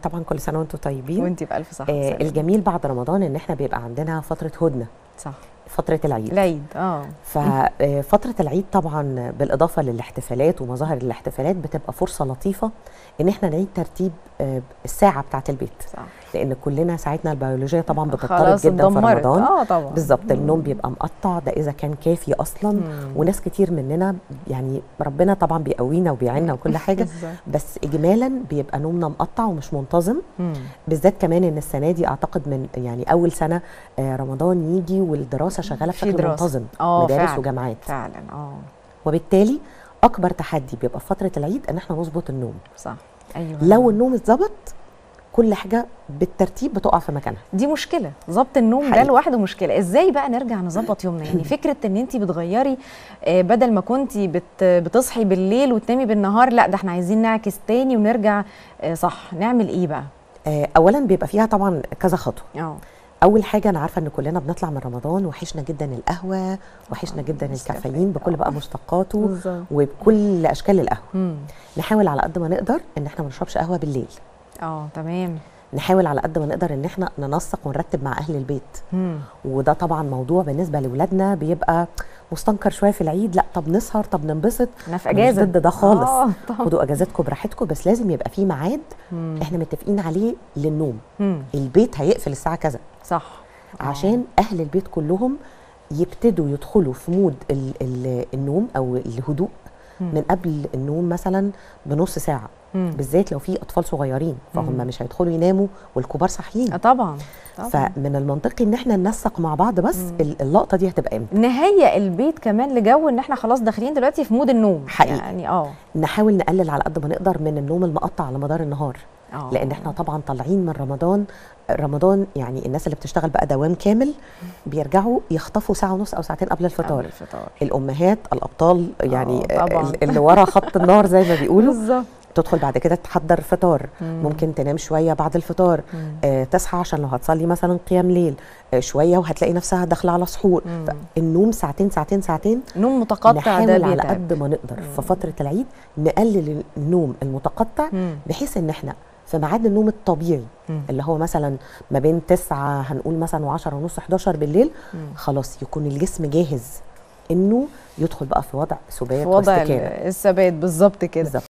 طبعا كل سنه وانتم طيبين وانت بالف صحه آه وسلامه الجميل بعد رمضان ان احنا بيبقى عندنا فتره هدنه صح فتره العيد العيد اه ففتره العيد طبعا بالاضافه للاحتفالات ومظاهر الاحتفالات بتبقى فرصه لطيفه ان احنا نعيد ترتيب آه، الساعه بتاعه البيت صح لان كلنا ساعتنا البيولوجيه طبعا بتضطرب خلاص جدا في اتدمرت. رمضان اه طبعا بالظبط النوم بيبقى مقطع ده اذا كان كافي اصلا مم. وناس كتير مننا يعني ربنا طبعا بيقوينا وبيعيننا وكل حاجه بالظبط. بس اجمالا بيبقى نومنا مقطع ومش منتظم مم. بالذات كمان ان السنه دي اعتقد من يعني اول سنه آه، رمضان يجي والدراسه شغاله في بشكل دراسة. منتظم اه مدارس فعلا. وجامعات فعلا اه وبالتالي اكبر تحدي بيبقى في فتره العيد ان احنا نظبط النوم صح ايوه لو النوم اتظبط كل حاجه بالترتيب بتقع في مكانها دي مشكله ظبط النوم ده حقيقي. لوحده مشكله ازاي بقى نرجع نظبط يومنا يعني فكره ان انت بتغيري آه، بدل ما كنتي بت بتصحي بالليل وتنامي بالنهار لا ده احنا عايزين نعكس تاني ونرجع آه، صح نعمل ايه بقى آه، اولا بيبقى فيها طبعا كذا خطوه اه اول حاجه انا عارفه ان كلنا بنطلع من رمضان وحشنا جدا القهوه وحشنا جدا الكافيين بكل بقى مشتقاته بالظبط وبكل اشكال القهوه مم. نحاول على قد ما نقدر ان احنا ما نشربش قهوه بالليل اه تمام نحاول على قد ما نقدر ان احنا ننسق ونرتب مع اهل البيت مم. وده طبعا موضوع بالنسبه لاولادنا بيبقى مستنكر شويه في العيد لا طب نسهر طب ننبسط انا في أنا مش اجازه ضد ده خالص. اه طبعا خدوا اجازاتكم براحتكم بس لازم يبقى في ميعاد مم. احنا متفقين عليه للنوم مم. البيت هيقفل الساعه كذا صح آه. عشان اهل البيت كلهم يبتدوا يدخلوا في مود ال ال النوم او الهدوء مم. من قبل النوم مثلا بنص ساعه مم. بالذات لو في اطفال صغيرين فهم مم. مش هيدخلوا يناموا والكبار صاحيين آه طبعا طبعا فمن المنطقي ان احنا ننسق مع بعض بس مم. ال- اللقطه دي هتبقى امتى نهيئ البيت كمان لجو ان احنا خلاص داخلين دلوقتي في مود النوم حقيقي. يعني اه نحاول نقلل على قد ما نقدر من النوم المقطع على مدار النهار اه لان احنا طبعا طالعين من رمضان رمضان يعني الناس اللي بتشتغل بقى دوام كامل بيرجعوا يخطفوا ساعه ونص او ساعتين قبل قبل الفطار الفطار الامهات الابطال يعني آه، طبعاً. اللي ورا خط النار زي ما بيقولوا بالظبط تدخل بعد كده تحضر فطار مم. ممكن تنام شويه بعد الفطار مم. آه تصحى عشان لو هتصلي مثلا قيام ليل آه شويه وهتلاقي نفسها داخله على سحور مم. النوم ساعتين ساعتين ساعتين نوم متقطع ده نحاول على بيتعب قد ما نقدر في فتره العيد نقلل النوم المتقطع مم. بحيث ان احنا في ميعاد النوم الطبيعي مم. اللي هو مثلا ما بين 9 هنقول مثلا و10 ونص 11 بالليل مم. خلاص يكون الجسم جاهز انه يدخل بقى في وضع سبات في وضع ال- واستكانه الثبات بالظبط كده بالظبط